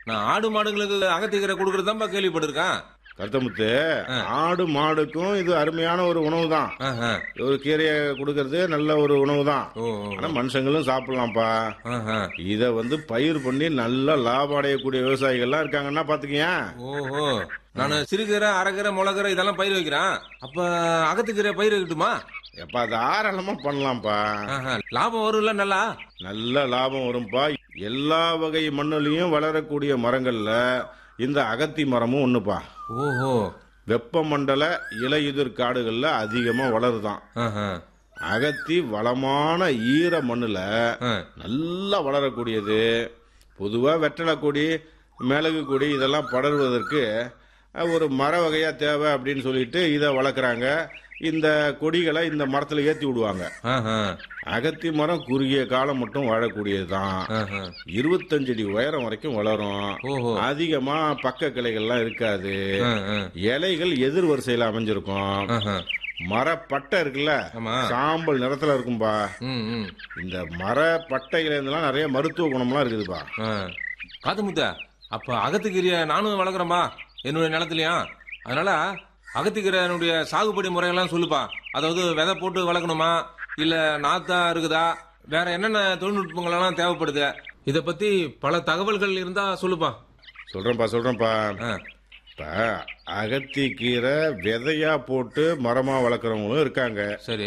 நான் ஆடு மாடுங்களுக்கு அகத்திக்கீரை கொடுக்கறதாம்பா கேள்விப்பட்டிருக்கேன் கருத்தமுத்து ஆடு மாடுக்கும் இது அருமையான ஒரு உணவு தான் ஆஹா. ஒரு கீரையை கொடுக்கறது நல்ல ஒரு உணவு தான் ஓ ஓ. ஆனா மனுஷங்களும் சாப்பிடலாம்ப்பா ஆஹா. இத வந்து பயிர் பண்ணி நல்ல லாபம் அடையக்கூடிய விவசாயிகள்லாம் இருக்காங்கன்னா பாத்துக்கீங்க ஓஹோ நான் சிறுகீரை அரைக்கீரை முளகீரை இதெல்லாம் பயிர் வைக்கிறேன் அப்ப அகத்துக்கீரை பயிர் வைக்கட்டுமா எப்ப தாராளமா பண்ணலாம்ப்பா ஆஹா. லாபம் வரும்ல நல்லா நல்ல லாபம் வரும்பா எல்லா வகை மண்ணுலயும் வளரக்கூடிய மரங்கள்ல இந்த அகத்தி மரமும் ஒண்ணுப்பா ஓஹோ வெப்பமண்டல இலையுதிர் காடுகள்ல அதிகமா வளருதான் ஆஹா. அகத்தி வளமான ஈர மண்ணுல ஆ. நல்லா வளரக்கூடியது பொதுவா வெற்றலை கொடி மிளகு கொடி இதெல்லாம் படர்வதற்கு அஹ், ஒரு மர வகையா தேவை அப்படின்னு சொல்லிட்டு இதை வளர்க்குறாங்க இந்த கொடிகளை இந்த மரத்துல ஏத்தி விடுவாங்க ஆஹா. அகத்தி மரம் குறுகிய காலம் மட்டும் வாழக்கூடியதுதான் ஆஹா. இருபத்தஞ்சு அடி உயரம் வரைக்கும் வளரும் ஓஹோ அதிகமா பக்க கிளைகள்லாம் இருக்காது ஆ, ஆ. இலைகள் எதிர் வரிசையில அமைஞ்சிருக்கும் ஆஹா. மரப்பட்டை இருக்குல்ல ஆமா சாம்பல் நிறத்துல இருக்கும்பா ம் ம் இந்த மர பட்டையில இருந்தெல்லாம் நிறைய மருத்துவ குணம்லாம் இருக்குதுப்பா ஆ. காத்து முத்த அப்ப அகத்துக்கீரைய நானும் வளர்க்குறேன்பா என்னுடைய நிலத்துலயா அதனால அகத்துக்கீரையினுடைய சாகுபடி முறையெல்லாம் சொல்லுப்பா அதாவது விதை போட்டு வளர்க்கணுமா இல்ல நாத்தா இருக்குதா வேற என்னென்ன தொழில்நுட்பங்கள் எல்லாம் தேவைப்படுது இத பத்தி பல தகவல்கள் இருந்தா சொல்லுப்பா சொல்றேன்ப்பா சொல்றேன்ப்பா ஆ. இப்ப அகத்தி கீரை விதையா போட்டு மரமா வளர்க்குறவங்களும் இருக்காங்க சரி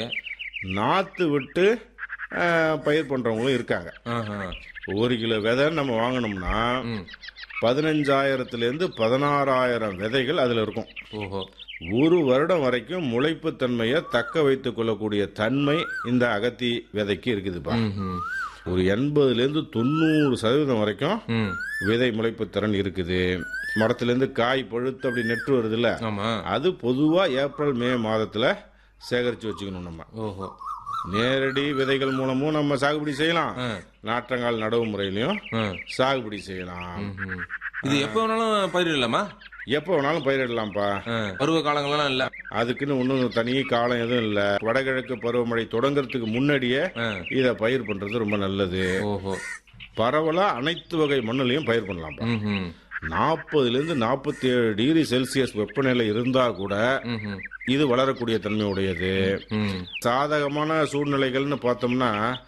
நாத்து விட்டு அஹ், பயிர் பண்றவங்களும் இருக்காங்க ஆஹா. ஒரு கிலோ விதை நம்ம வாங்கினோம்னா ம். பதினஞ்சாயிரத்துல இருந்து பதினாறாயிரம் விதைகள் அதுல இருக்கும் ஓஹோ ஒரு வருடம் வரைக்கும் முளைப்பு தன்மையை தக்க வைத்துக் கொள்ளக்கூடிய தன்மை இந்த அகத்தி விதைக்கு இருக்குதுப்பா ம், ம். ஒரு எண்பதுல இருந்து தொண்ணூறு சதவீதம் வரைக்கும் ம். விதை முளைப்பு திறன் இருக்குது மரத்திலேருந்து காய் பழுத்து அப்படி நெட்டு வருதுல்ல ஆமா அது பொதுவா ஏப்ரல் மே மாதத்துல சேகரிச்சு வச்சுக்கணும் நம்ம ஓஹோ நேரடி விதைகள் மூலமும் நம்ம சாகுபடி செய்யலாம் ஆ. நாற்றங்கால் நடவு முறையிலையும் ஆ. சாகுபடி செய்யலாம் ம். இது எப்ப வேணாலும் பயிரிடலாமா எப்போ வேணாலும் பயிரிடலாம்ப்பா ஆ. பருவ காலங்கள்லாம் இல்ல அதுக்குன்னு ஒன்றும் தனி காலம் எதுவும் இல்லை வடகிழக்கு பருவமழை தொடங்கறதுக்கு முன்னாடியே ஆ. இதை பயிர் பண்றது ரொம்ப நல்லது ஓஹோ பரவலா அனைத்து வகை மண்ணுலையும் பயிர் பண்ணலாம்ப்பா ம், ம். நாற்பதுல இருந்து நாற்பத்தி ஏழு டிகிரி செல்சியஸ் வெப்பநிலை இருந்தா கூட ம், ம். இது வளரக்கூடிய தன்மை உடையது ம். சாதகமான சூழ்நிலைகள்னு பார்த்தோம்னா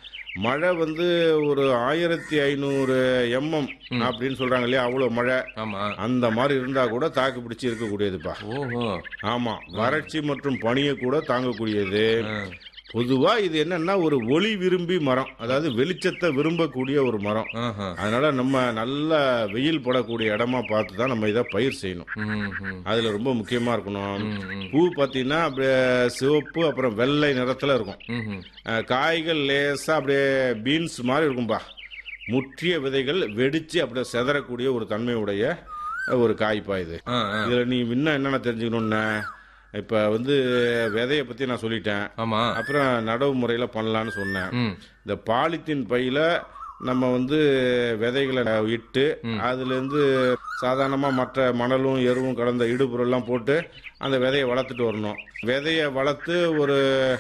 மழை வந்து ஒரு ஆயிரத்தி ஐநூறு எம்எம் அப்படின்னு சொல்றாங்க இல்லையா அவ்வளவு மழை ஆமா அந்த மாதிரி இருந்தா கூட தாக்கு பிடிச்சி இருக்கக்கூடியதுப்பா ஓஹோ ஆமா வறட்சி மற்றும் பனியை கூட தாங்கக்கூடியது ஆ. பொதுவா இது என்னன்னா ஒரு ஒளி விரும்பி மரம் அதாவது வெளிச்சத்தை விரும்பக்கூடிய ஒரு மரம் ஆஹா. அதனால நம்ம நல்ல வெயில் படக்கூடிய இடமா பார்த்து தான் நம்ம இதை பயிர் செய்யணும் ம், ம். அதுல ரொம்ப முக்கியமா இருக்கணும் ம், ம். பூ பார்த்தீங்கன்னா அப்படியே சிவப்பு அப்புறம் வெள்ளை நிறத்துல இருக்கும் ம், ம். அஹ், காய்கள் லேசா அப்படியே பீன்ஸ் மாதிரி இருக்கும்பா முற்றிய விதைகள் வெடிச்சு அப்படியே செதறக்கூடிய ஒரு தன்மையுடைய அஹ், ஒரு காய்ப்பா இது ஆ, ஆ. இதுல நீ இன்னும் என்னென்ன தெரிஞ்சுக்கணும்னு இப்ப வந்து விதைய பத்தி நான் சொல்லிட்டேன் ஆமா அப்புறம் நடவு முறையில பண்ணலான்னு சொன்னேன் ம். இந்த பாலித்தீன் பையில நம்ம வந்து விதைகளை இட்டு அதுல இருந்து சாதாரணமா மற்ற மணலும் எருவும் கலந்த இடுபொருள்லாம் போட்டு அந்த விதையை வளர்த்துட்டு வரணும் விதையை வளர்த்து ஒரு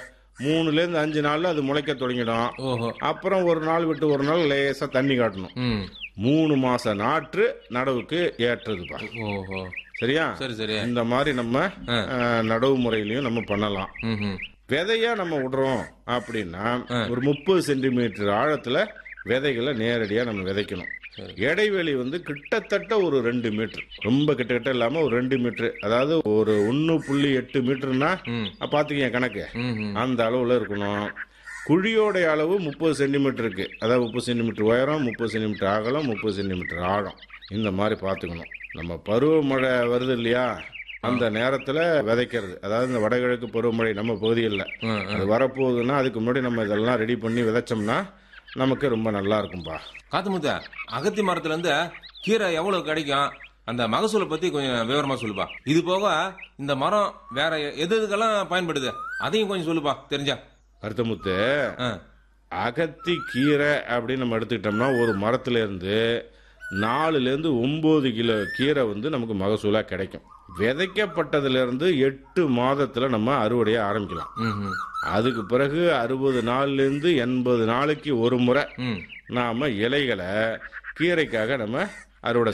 மூணுல இருந்து அஞ்சு நாள்ல அது முளைக்க தொடங்கிடும் ஓஹோ அப்புறம் ஒரு நாள் விட்டு ஒரு நாள் லேசா தண்ணி காட்டணும் ம். மூணு மாச நாற்று நடவுக்கு ஏற்றதுப்பா ஓஹோ சரியா சரி சரி இந்த மாதிரி நம்ம அஹ், நடவு முறையிலையும் நம்ம பண்ணலாம் ம், ம். விதையா நம்ம விடுறோம் அப்படின்னா ஒரு முப்பது சென்டிமீட்டர் ஆழத்துல விதைகளை நேரடியா நம்ம விதைக்கணும் இடைவெளி வந்து கிட்டத்தட்ட ஒரு ரெண்டு மீட்டர் ரொம்ப கிட்ட கிட்ட இல்லாம ஒரு ரெண்டு மீட்டர் அதாவது ஒரு ஒன்னு புள்ளி எட்டு மீட்டர்னா ம். பாத்துக்கங்க கணக்கு ம், ம். அந்த அளவுல இருக்கணும் குழியோடைய அளவு முப்பது சென்டிமீட்டர் இருக்கு அதாவது முப்பது சென்டிமீட்டர் உயரம் முப்பது சென்டிமீட்டர் அகலம் முப்பது சென்டிமீட்டர் ஆழம் இந்த மாதிரி பார்த்துக்கணும் நம்ம பருவமழை வருது இல்லையா அந்த நேரத்துல விதைக்கிறது அதாவது இந்த வடகிழக்கு பருவமழை நம்ம பகுதிகளில் ம், ம். அது வரப்போகுதுன்னா அதுக்கு முன்னாடி நம்ம இதெல்லாம் ரெடி பண்ணி விதைச்சோம்னா நமக்கு ரொம்ப நல்லா இருக்கும்பா காத்து முத்த அகத்தி மரத்துல இருந்து கீரை எவ்வளவு கிடைக்கும் அந்த மகசூலை பத்தி கொஞ்சம் விவரமா சொல்லுப்பா இது போக இந்த மரம் வேற எது எதுக்கெல்லாம் பயன்படுது அதையும் கொஞ்சம் சொல்லுப்பா தெரிஞ்சா கருத்தமுத்து ஆ. அகத்தி கீரை அப்படின்னு நம்ம எடுத்துக்கிட்டோம்னா ஒரு மரத்துல இருந்து நாலுல இருந்து ஒன்பது கிலோ கீரை வந்து நமக்கு மகசூலா கிடைக்கும் விதைக்கப்பட்டதுல இருந்து எட்டு மாதத்துல நம்ம அறுவடையை ஆரம்பிக்கலாம் ம், ம். அதுக்கு பிறகு அறுபது நாள்ல இருந்து எண்பது நாளைக்கு ஒரு முறை ம். நாம இலைகளை கீரைக்காக நம்ம அறுவடை